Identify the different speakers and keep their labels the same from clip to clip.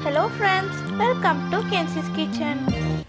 Speaker 1: hello friends welcome to Kenzi's kitchen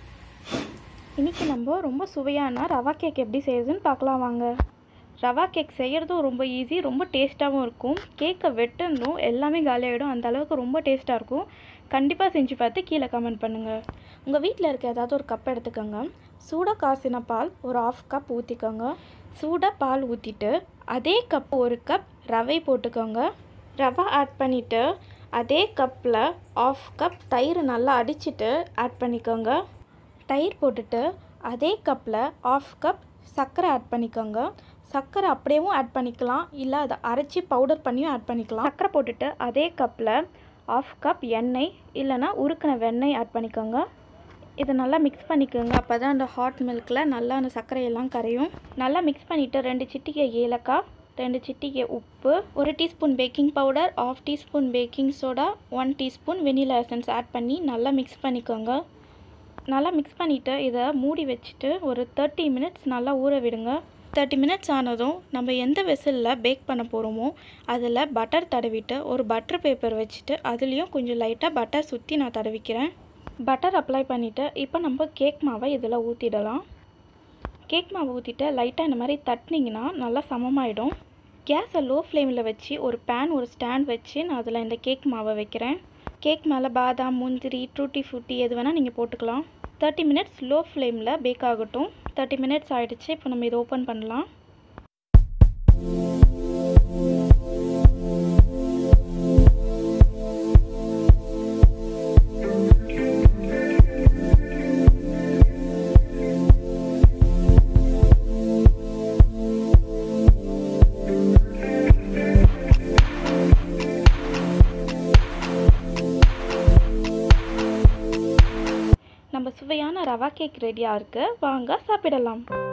Speaker 1: இன்றைக்கி நம்ம ரொம்ப சுவையான ரவா கேக் எப்படி செய்யுதுன்னு பார்க்கலாம் வாங்க ரவா கேக் செய்கிறதும் ரொம்ப ஈஸி ரொம்ப டேஸ்ட்டாகவும் இருக்கும் கேக்கை வெட்டணும் எல்லாமே காலியாகிடும் அந்த அளவுக்கு ரொம்ப டேஸ்ட்டாக இருக்கும் கண்டிப்பாக செஞ்சு பார்த்து கீழே கமெண்ட் பண்ணுங்கள் உங்கள் வீட்டில் இருக்க ஏதாவது ஒரு கப் எடுத்துக்கோங்க சூடாக காசின பால் ஒரு ஆஃப் கப் ஊற்றிக்கோங்க சூடாக பால் ஊற்றிட்டு அதே கப் ஒரு கப் ரவை போட்டுக்கோங்க ரவை ஆட் பண்ணிவிட்டு அதே கப்பில் ஆஃப் கப் தயிர் நல்லா அடிச்சிட்டு ஆட் பண்ணிக்கோங்க தயிர் போட்டுட்டு அதே கப்பில் ஆஃப் கப் சர்க்கரை ஆட் பண்ணிக்கோங்க சர்க்கரை அப்படியேவும் ஆட் பண்ணிக்கலாம் இல்லை அதை அரைச்சி பவுடர் பண்ணியும் ஆட் பண்ணிக்கலாம் சர்க்கரை போட்டுட்டு அதே கப்பில் ஆஃப் கப் எண்ணெய் இல்லைனா உருக்கின வெண்ணெய் ஆட் பண்ணிக்கோங்க இதை நல்லா மிக்ஸ் பண்ணிக்கோங்க அப்போ தான் அந்த ஹாட் மில்கில் நல்லா அந்த சர்க்கரையெல்லாம் கரையும் நல்லா மிக்ஸ் பண்ணிவிட்டு ரெண்டு சிட்டிகை ஏலக்காய் ரெண்டு சிட்டிகை உப்பு ஒரு teaspoon baking powder half teaspoon baking soda one teaspoon vanilla essence add பண்ணி நல்லா மிக்ஸ் பண்ணிக்கோங்க நல்லா மிக்ஸ் பண்ணிவிட்டு இதை மூடி வச்சுட்டு ஒரு தேர்ட்டி மினிட்ஸ் நல்லா ஊற விடுங்க தேர்ட்டி மினிட்ஸ் ஆனதும் நம்ம எந்த வெசலில் பேக் பண்ண போகிறோமோ அதில் பட்டர் தடவிட்டு ஒரு பட்டர் பேப்பர் வச்சுட்டு அதுலேயும் கொஞ்சம் லைட்டாக பட்டர் சுற்றி நான் தடவிக்கிறேன் பட்டர் அப்ளை பண்ணிவிட்டு இப்போ நம்ம கேக் மாவை இதில் ஊற்றிடலாம் கேக் மாவு ஊற்றிட்டு லைட்டாக இந்த மாதிரி தட்டினீங்கன்னா நல்லா சமமாயிடும் கேஸை லோ ஃப்ளேமில் வச்சு ஒரு பேன் ஒரு ஸ்டாண்ட் வச்சு நான் அதில் இந்த கேக் மாவை வைக்கிறேன் கேக் மேலே பாதாம் முந்திரி ட்ரூட்டி ஃப்ரூட்டி எது வேணால் நீங்கள் போட்டுக்கலாம் தேர்ட்டி மினிட்ஸ் லோ ஃப்ளேமில் பேக் ஆகட்டும் தேர்ட்டி மினிட்ஸ் ஆகிடுச்சு இப்போ நம்ம இதை ஓப்பன் பண்ணலாம் நம்ம சுவையான ரவா கேக் ரெடியாக இருக்குது வாங்க சாப்பிடலாம்